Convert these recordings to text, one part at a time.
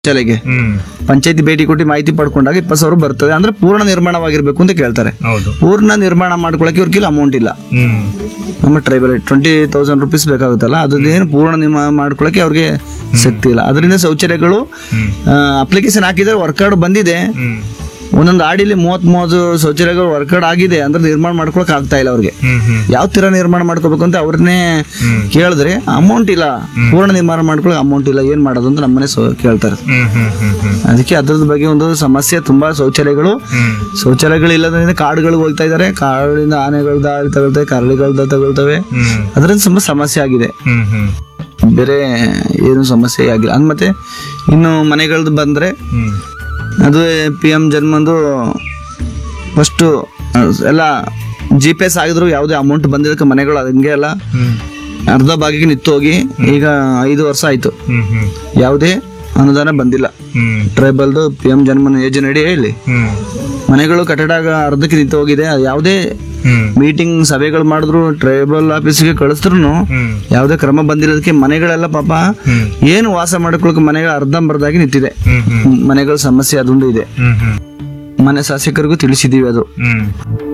ಶಾಲೆಗೆ ಹ್ಮ್ ಪಂಚಾಯತಿ ಭೇಟಿ ಕೊಟ್ಟು ಮಾಹಿತಿ ಪಡ್ಕೊಂಡಾಗ ಇಪ್ಪತ್ತು ಸಾವಿರ ಬರ್ತದೆ ಅಂದ್ರೆ ಪೂರ್ಣ ನಿರ್ಮಾಣವಾಗಿರ್ಬೇಕು ಅಂತ ಕೇಳ್ತಾರೆ ಹೌದು ಪೂರ್ಣ ನಿರ್ಮಾಣ ಮಾಡ್ಕೊಳಕ್ಕೆ ಇವ್ರ ಕಿಲ್ಲ ಅಮೌಂಟ್ ಇಲ್ಲ ಹ್ಮ್ ನಮ್ಮ ಟ್ರೈಬಲ್ ಟ್ವೆಂಟಿ ತೌಸಂಡ್ ರುಪೀಸ್ ಬೇಕಾಗುತ್ತಲ್ಲ ಅದೇನು ಪೂರ್ಣ ನಿರ್ಮಾಣ ಮಾಡ್ಕೊಳಕ್ಕೆ ಅವ್ರಿಗೆ ಶಕ್ತಿ ಇಲ್ಲ ಅದರಿಂದ ಶೌಚಾಲಯಗಳು ಅಪ್ಲಿಕೇಶನ್ ಹಾಕಿದ್ರೆ ವರ್ಕೌಟ್ ಬಂದಿದೆ ಹ್ಮ್ ಒಂದೊಂದು ಆಡಿಲಿ ಮೂವತ್ ಮೂವತ್ತು ಶೌಚಾಲಯಗಳು ವರ್ಕೌಟ್ ಆಗಿದೆ ಅಂದ್ರೆ ನಿರ್ಮಾಣ ಮಾಡ್ಕೊಳಕ್ ಆಗ್ತಾ ಇಲ್ಲ ಅವ್ರಿಗೆ ಹ್ಮ್ ಹ್ಮ್ ಯಾವ ತರ ನಿರ್ಮಾಣ ಮಾಡ್ಕೋಬೇಕು ಅಂತ ಅವ್ರನ್ನೇ ಕೇಳಿದ್ರೆ ಅಮೌಂಟ್ ಇಲ್ಲ ಪೂರ್ಣ ನಿರ್ಮಾಣ ಮಾಡ್ಕೊಳಕ್ ಅಮೌಂಟ್ ಇಲ್ಲ ಏನ್ ಮಾಡೋದು ಅಂತ ನಮ್ಮನೆ ಸೊ- ಕೇಳ್ತಾರೆ ಹ್ಮ್ ಹ್ಮ್ ಹ್ಮ್ ಹ್ಮ್ ಅದಕ್ಕೆ ಅದ್ರದ್ ಬಗ್ಗೆ ಒಂದು ಸಮಸ್ಯೆ ತುಂಬಾ ಶೌಚಾಲಯಗಳು ಹ್ಮ್ ಶೌಚಾಲಯಗಳು ಇಲ್ಲದ್ರಿಂದ ಕಾಡುಗಳಿಗೆ ಹೋಗ್ತಾ ಇದಾರೆ ಕಾಡಿನಿಂದ ಆನೆಗಳು ದಾಳಿ ತಗೊಳ್ತವೆ ಕರಡಿಗಳು ತಗೊಳ್ತವೆ ಹ್ಮ್ ಅದರಿಂದ ತುಂಬಾ ಸಮಸ್ಯೆ ಆಗಿದೆ ಹ್ಮ್ ಹ್ಮ್ ಬೇರೆ ಏನು ಸಮಸ್ಯೆ ಆಗಿಲ್ಲ ಅಂದ್ ಮತ್ತೆ ಇನ್ನು ಮನೆಗಳದ್ದು ಬಂದ್ರೆ ಹ್ಮ್ ಅದು ಪಿ ಎಂ ಜನ್ಮಂದು ಫಸ್ಟು ಎಲ್ಲ ಜಿ ಪಿ ಎಸ್ ಆಗಿದ್ರು ಯಾವುದೇ ಅಮೌಂಟ್ ಬಂದಿದ್ದಕ್ಕೆ ಮನೆಗಳು ಹಂಗೆ ಎಲ್ಲ ಹ್ಮ್ ಅರ್ಧ ಭಾಗಕ್ಕೆ ನಿಂತು ಹೋಗಿ ಈಗ ಐದು ವರ್ಷ ಆಯ್ತು ಹ್ಮ್ ಹ್ಮ್ ಯಾವುದೇ ಅನುದಾನ ಬಂದಿಲ್ಲ ಹ್ಮ್ ಟ್ರೈಬಲ್ದು ಪಿ ಎಂ ಜನ್ಮನ್ ಯೋಜನೆ ಅಡಿ ಹೇಳಿ ಹ್ಮ್ ಮನೆಗಳು ಕಟ್ಟಡ ಅರ್ಧಕ್ಕೆ ನಿಂತು ಹೋಗಿದೆ ಅದು ಯಾವುದೇ ಹ್ಮ್ ಮೀಟಿಂಗ್ ಸಭೆಗಳು ಮಾಡಿದ್ರು ಟ್ರೈಬಲ್ ಆಫೀಸ್ಗೆ ಕಳಿಸಿದ್ರು ಹ್ಮ್ ಯಾವುದೇ ಕ್ರಮ ಬಂದಿರೋದಕ್ಕೆ ಮನೆಗಳೆಲ್ಲ ಪಾಪ ಹ್ಮ್ ಏನು ವಾಸ ಮಾಡ್ಕೊಳಕ್ಕೆ ಮನೆಗಳು ಅರ್ಧಂಬರ್ಧಾಗಿ ನಿಂತಿದೆ ಹ್ಮ್ ಹ್ಮ್ ಮನೆಗಳ ಸಮಸ್ಯೆ ಅದೊಂದು ಇದೆ ಹ್ಮ್ ಹ್ಮ್ ಮನೆ ಶಾಸಕರಿಗೂ ತಿಳಿಸಿದೀವಿ ಅದು ಹ್ಮ್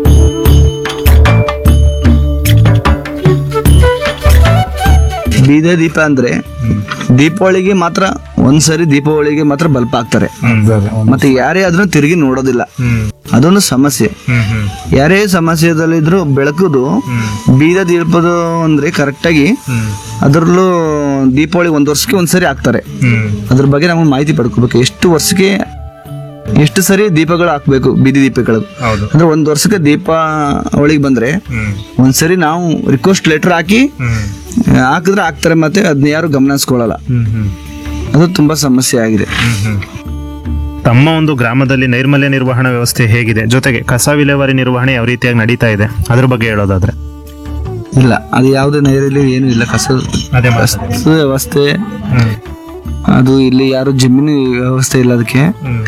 ಬೀದೆ ದೀಪ ಅಂದ್ರೆ ಹ್ಮ್ ದೀಪಾವಳಿಗೆ ಮಾತ್ರ ಒಂದ್ಸರಿ ದೀಪಾವಳಿಗೆ ಮಾತ್ರ ಬಲ್ಪ್ ಹಾಕ್ತಾರೆ ಮತ್ತೆ ಯಾರೇ ಅದನ್ನ ತಿರುಗಿ ನೋಡೋದಿಲ್ಲ ಹ್ಮ್ ಅದೊಂದು ಸಮಸ್ಯೆ ಹ್ಮ್ ಹ್ಮ್ ಯಾರೇ ಸಮಸ್ಯೆದಲ್ಲಿದ್ರು ಬೆಳಕುದು ಬೀದ ದೀಪದು ಅಂದ್ರೆ ಕರೆಕ್ಟಾಗಿ ಹ್ಮ್ ಅದರಲ್ಲೂ ದೀಪಾವಳಿ ಒಂದ್ ವರ್ಷಕ್ಕೆ ಒಂದ್ಸರಿ ಹಾಕ್ತಾರೆ ಹ್ಮ್ ಅದ್ರ ಬಗ್ಗೆ ನಮಗೆ ಮಾಹಿತಿ ಪಡ್ಕೋಬೇಕು ಎಷ್ಟು ವರ್ಷಕ್ಕೆ ಎಷ್ಟು ಸರಿ ದೀಪಗಳು ಹಾಕ್ಬೇಕು ಬೀದಿ ದೀಪಗಳು ಹೌದು ಅಂದ್ರೆ ಒಂದ್ ವರ್ಷಕ್ಕೆ ದೀಪಾವಳಿಗೆ ಬಂದ್ರೆ ಹ್ಮ್ ಒಂದ್ಸರಿ ನಾವು ರಿಕ್ವೆಸ್ಟ್ ಲೆಟರ್ ಹಾಕಿ ಹ್ಮ್ ಆ, ಹಾಕಿದ್ರೆ ಹಾಕ್ತಾರೆ ಮತ್ತೆ ಅದನ್ನ ಯಾರು ಗಮನಿಸ್ಕೊಳ್ಳಲ್ಲ ಹ್ಮ್ ಹ್ಮ್ ಅದು ತುಂಬಾ ಸಮಸ್ಯೆ ಆಗಿದೆ ಹ್ಮ್ ಹ್ಮ್. ತಮ್ಮ ಒಂದು ಗ್ರಾಮದಲ್ಲಿ ನೈರ್ಮಲ್ಯ ನಿರ್ವಹಣಾ ವ್ಯವಸ್ಥೆ ಹೇಗಿದೆ ಜೊತೆಗೆ ಕಸ ವಿಲೇವಾರಿ ನಿರ್ವಹಣೆ ಯಾವ ರೀತಿಯಾಗಿ ನಡೀತಾ ಇದೆ ಅದ್ರ ಬಗ್ಗೆ ಹೇಳೋದಾದ್ರೆ ಇಲ್ಲ ಅದು ಯಾವುದೇ ನೈರಲ್ಲಿ ಏನು ಇಲ್ಲ ಕಸ ಅದೇ ಕಸದ ವ್ಯವಸ್ಥೆ ಹ್ಮ್ ಅದು ಇಲ್ಲಿ ಯಾರು ಜಮೀನು ವ್ಯವಸ್ಥೆ ಇಲ್ಲ ಅದಕ್ಕೆ ಹ್ಮ್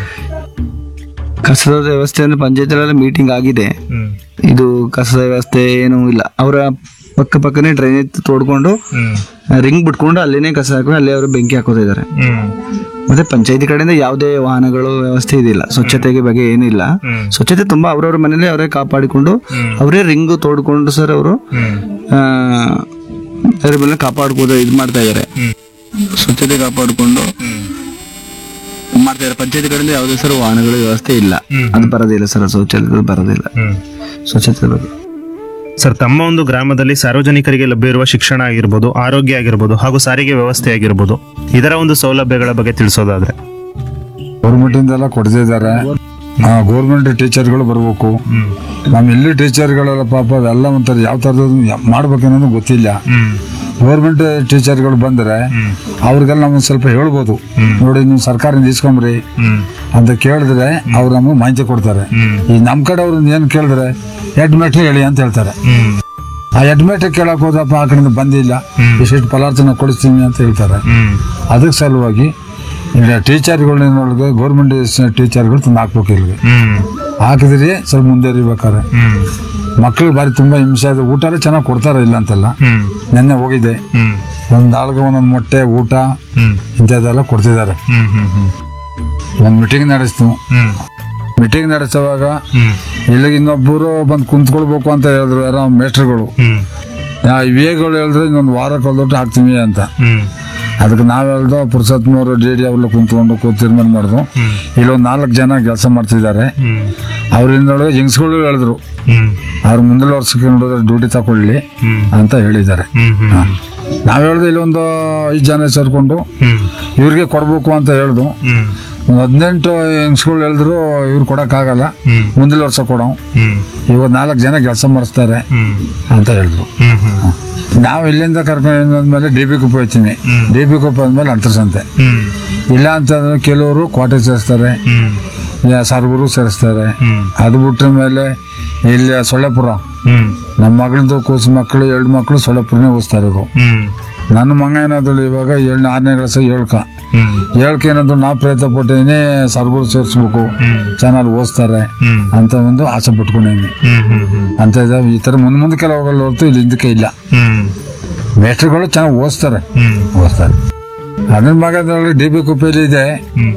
ಕಸದ ವ್ಯವಸ್ಥೆ ಅಂದ್ರೆ ಪಂಚಾಯತ್ ಮೀಟಿಂಗ್ ಆಗಿದೆ ಹ್ಮ್ ಇದು ಕಸದ ವ್ಯವಸ್ಥೆ ಏನೂ ಇಲ್ಲ ಅವರ ಪಕ್ಕ ಪಕ್ಕನೇ ಡ್ರೈನೇಜ್ ತೋಡ್ಕೊಂಡು ಹ್ಮ್ ರಿಂಗ್ ಬಿಟ್ಕೊಂಡು ಅಲ್ಲಿನೇ ಕಸ ಹಾಕೊಂಡು ಅಲ್ಲೇ ಅವರು ಬೆಂಕಿ ಹಾಕೋತಾ ಇದ್ದಾರೆ ಹ್ಮ್ ಮತ್ತೆ ಪಂಚಾಯತಿ ಕಡೆಯಿಂದ ಯಾವುದೇ ವಾಹನಗಳು ವ್ಯವಸ್ಥೆ ಇದಿಲ್ಲ ಸ್ವಚ್ಛತೆಗೆ ಬಗ್ಗೆ ಏನಿಲ್ಲ ಹ್ಮ್ ಸ್ವಚ್ಛತೆ ತುಂಬಾ ಅವ್ರವ್ರ ಮನೇಲಿ ಅವರೇ ಕಾಪಾಡಿಕೊಂಡು ಹ್ಮ್. ಅವರೇ ರಿಂಗ್ ತೋಡ್ಕೊಂಡು ಸರ್ ಅವರು ಹ್ಮ್ ಅದ್ರ ಮೇಲೆ ಕಾಪಾಡ್ಕೋದು ಇದು ಮಾಡ್ತಾ ಇದ್ದಾರೆ ಹ್ಮ್ ಸ್ವಚ್ಛತೆ ಕಾಪಾಡಿಕೊಂಡು ಮಾಡ್ತಾ ಇದ್ದಾರೆ ಪಂಚಾಯತಿ ಕಡೆಯಿಂದ ಯಾವುದೇ ಸರ್ ವಾಹನಗಳ ವ್ಯವಸ್ಥೆ ಇಲ್ಲ ಹ್ಮ್. ಅದು ಬರೋದಿಲ್ಲ ಸರ್ ಶೌಚಾಲಯದ ಬರೋದಿಲ್ಲ ಹ್ಮ್ ಸ್ವಚ್ಛತೆ ಬಗ್ಗೆ ಸರ್ ತಮ್ಮ ಒಂದು ಗ್ರಾಮದಲ್ಲಿ ಸಾರ್ವಜನಿಕರಿಗೆ ಲಭ್ಯ ಇರುವ ಶಿಕ್ಷಣ ಆಗಿರ್ಬೋದು ಆರೋಗ್ಯ ಆಗಿರ್ಬೋದು ಹಾಗೂ ಸಾರಿಗೆ ವ್ಯವಸ್ಥೆ ಆಗಿರ್ಬೋದು ಇದರ ಒಂದು ಸೌಲಭ್ಯಗಳ ಬಗ್ಗೆ ತಿಳಿಸೋದಾದ್ರೆ ಗೌರ್ಮೆಂಟ್ ಇಂದೆಲ್ಲ ಕೊಡ್ತಿದ್ದಾರೆ ಗೌರ್ಮೆಂಟ್ ಟೀಚರ್ಗಳು ಬರ್ಬೇಕು ಹ್ಮ್ ನಮ್ಮ ಇಲ್ಲಿ ಟೀಚರ್ಗಳೆಲ್ಲ ಪಾಪ ಅವೆಲ್ಲ ಒಂಥರ ಯಾವ ಥರದ ಮಾಡ್ಬೇಕನ್ನೋದು ಗೊತ್ತಿಲ್ಲ ಹ್ಮ್ ಗೌರ್ಮೆಂಟ್ ಟೀಚರ್ಗಳು ಬಂದ್ರೆ ಹ್ಮ್ ಅವ್ರಿಗೆಲ್ಲ ನಮ್ಗೆ ಸ್ವಲ್ಪ ಹೇಳ್ಬೋದು ನೋಡಿ ನೀವು ಸರ್ಕಾರದಿಂದ ಇಸ್ಕೊಂಬ್ರಿ ಹ್ಮ್ ಅಂತ ಕೇಳಿದ್ರೆ ಅವ್ರು ನಮಗೆ ಮಾಹಿತಿ ಕೊಡ್ತಾರೆ ಹ್ಮ್ ಈ ನಮ್ಮ ಕಡೆ ಅವ್ರು ಏನು ಕೇಳಿದ್ರೆ ಹೆಡ್ ಮೇಟ್ರಿ ಹೇಳಿ ಅಂತ ಹೇಳ್ತಾರೆ ಹ್ಮ್ ಆ ಹೆಡ್ ಮೇಟ್ರಿ ಕೇಳಕ್ ಹೋದಪ್ಪ ಆ ಕಡೆಯಿಂದ ಬಂದಿಲ್ಲ ಹ್ಮ್. ಇಷ್ಟಿಷ್ಟು ಪದಾರ್ಥನ ಕೊಡಿಸ್ತೀನಿ ಅಂತ ಹೇಳ್ತಾರೆ ಹ್ಮ್ ಅದಕ್ಕೆ ಸಲುವಾಗಿ ಈಗ ಟೀಚರ್ಗಳೊಳಗೆ ಗೌರ್ಮೆಂಟ್ ಟೀಚರ್ಗಳು ತಂದು ಹಾಕ್ಬೇಕು ಇಲ್ಲಿಗೆ ಹ್ಮ್ ಹಾಕಿದ್ರಿ ಸ್ವಲ್ಪ ಮುಂದುವರಿಬೇಕಾರೆ ಹ್ಮ್ ಮಕ್ಕಳು ಬಾರಿ ತುಂಬಾ ಹಿಂಸೆ ಆದ ಊಟ ಚೆನ್ನಾಗಿ ಕೊಡ್ತಾರೆ ಇಲ್ಲ ಅಂತಲ್ಲ ಹ್ಮ್ ನೆನ್ನೆ ಹೋಗಿದ್ದೆ ಹ್ಮ್ ಒಂದ್ ಆಳ್ಗೆ ಒಂದೊಂದು ಮೊಟ್ಟೆ ಊಟ ಹ್ಮ್ ಇಂಥದ್ದೆಲ್ಲ ಕೊಡ್ತಿದ್ದಾರೆ ಹ್ಮ್ ಹ್ಮ್ ಹ್ಮ್ ಒಂದು ಮೀಟಿಂಗ್ ನಡೆಸ್ತು ಹ್ಮ್ ಮೀಟಿಂಗ್ ನಡೆಸುವಾಗ ಹ್ಮ್ ಇಲ್ಲಿಗೆ ಇನ್ನೊಬ್ಬರು ಬಂದು ಕುಂತ್ಕೊಳ್ಬೇಕು ಅಂತ ಹೇಳಿದ್ರು ಯಾರೋ ಮೇಸ್ಟ್ರುಗಳು ಹ್ಮ್ ಇವೇಗಳು ಹೇಳಿದ್ರೆ ಇನ್ನೊಂದು ವಾರ ಕೊಲ್ದೊಟ್ಟು ಹಾಕ್ತೀವಿ ಅಂತ ಹ್ಮ್ ಅದಕ್ಕೆ ನಾವು ಹೇಳ್ದು ಪುರುಷತ್ಮವರು ಡಿ ಡಿ ಅವೆಲ್ಲ ಕುಂತ್ಕೊಂಡು ಕೂತ್ ತೀರ್ಮಾನ ಮಾಡಿದ್ರು ಹ್ಮ್ ಇಲ್ಲೊಂದು ನಾಲ್ಕು ಜನ ಕೆಲಸ ಮಾಡ್ತಿದ್ದಾರೆ ಹ್ಮ್ ಅವ್ರಿಂದೊಳಗೆ ಹೆಂಗ್ಸ್ಗಳು ಹೇಳಿದ್ರು ಹ್ಮ್ ಅವ್ರು ಮುಂದಿನ ವರ್ಷಕ್ಕೆ ನೋಡಿದ್ರೆ ಡ್ಯೂಟಿ ತಗೊಳ್ಳಿ ಹ್ಮ್ ಅಂತ ಹೇಳಿದ್ದಾರೆ ಹ್ಮ್ ಹ್ಮ್ ನಾವು ಹೇಳ್ದು ಇಲ್ಲೊಂದು ಐದು ಜನ ಸೇರ್ಕೊಂಡು ಹ್ಮ್ ಇವ್ರಿಗೆ ಕೊಡ್ಬೇಕು ಅಂತ ಹೇಳ್ದು ಹ್ಮ್ ಒಂದು ಹದಿನೆಂಟು ಹೆಂಗ್ಸ್ಗಳು ಹೇಳಿದ್ರು ಇವ್ರು ಕೊಡೋಕ್ಕಾಗಲ್ಲ ಹ್ಮ್ ಮುಂದಿನ ವರ್ಷ ಕೊಡೋ ಹ್ಮ್ ಇವತ್ತು ನಾಲ್ಕು ಜನ ಕೆಲಸ ಮಾಡಿಸ್ತಾರೆ ಹ್ಮ್ ಅಂತ ಹೇಳಿದ್ರು ಹ್ಮ್ ಹ್ಮ್ ನಾವು ಇಲ್ಲಿಂದ ಕರ್ಕೊಂಡು ಬಂದ್ಮೇಲೆ ಡಿ ಬಿ ಕುಪ್ಪ ಹೋಗ್ತೀನಿ ಹ್ಮ್. ಡಿ ಬಿ ಕುಪ್ಪ ಅಂದ್ಮೇಲೆ ಅಂತರ್ಸಂತೆ ಹ್ಮ್ ಇಲ್ಲ ಅಂತಂದ್ರೆ ಕೆಲವರು ಕೋಟೆ ಸೇರಿಸ್ತಾರೆ ಹ್ಮ್ ಯಾ- ಸರ್ಗೂರು ಸೇರಿಸ್ತಾರೆ ಹ್ಮ್ ಅದು ಬಿಟ್ಟ ಮೇಲೆ ಇಲ್ಲಿ ಸೊಳ್ಳೆಪುರ ಹ್ಮ್ ನಮ್ಮ ಮಗಳದ್ದು ಕೂಸು ಮಕ್ಕಳು ಎರಡು ಮಕ್ಕಳು ಸೊಳ್ಳೆಪುರನೇ ಓದಿಸ್ತಾ ಇರೋದು ಹ್ಮ್ ನನ್ನ ಮಗ ಏನಾದ್ರು ಇವಾಗ ಏಳು ಆರನೇ ಕ್ಲಾಸ್ ಏಳ್ಕ ಹ್ಮ್ ಏಳ್ಕ ಏನಾದ್ರು ನಾ ಪ್ರಯತ್ನ ಪಟ್ಟಿದ್ದೀನಿ ಸರ್ಗೂರು ಸೇರಿಸ್ಬೇಕು ಹ್ಮ್ ಚೆನ್ನಾಗಿ ಓದಿಸ್ತಾರೆ ಹ್ಮ್ ಅಂತ ಒಂದು ಆಸೆ ಪಟ್ಕೊಂಡಿದ್ದೀನಿ ಹ್ಮ್ ಹ್ಮ್ ಹ್ಮ್ ಅಂತ ಇದಾವೆ ಈ ಥರ ಮುಂದೆ ಮುಂದಕ್ಕೆಲ್ಲ ಹೋಗಲ್ಲ ಹೊರತು ಇಲ್ಲಿ ಹಿಂದಕ್ಕೆ ಇಲ್ಲ ಹ್ಮ್ ಮೇಸ್ಟ್ರುಗಳು ಚೆನ್ನಾಗಿ ಓದಿಸ್ತಾರೆ ಹ್ಮ್ ಓದಿಸ್ತಾರೆ ಅದನ್ನ ಭಾಗದೊಳಗೆ ಡಿ ಬಿ ಕುಪ್ಪೆಲಿ ಇದೆ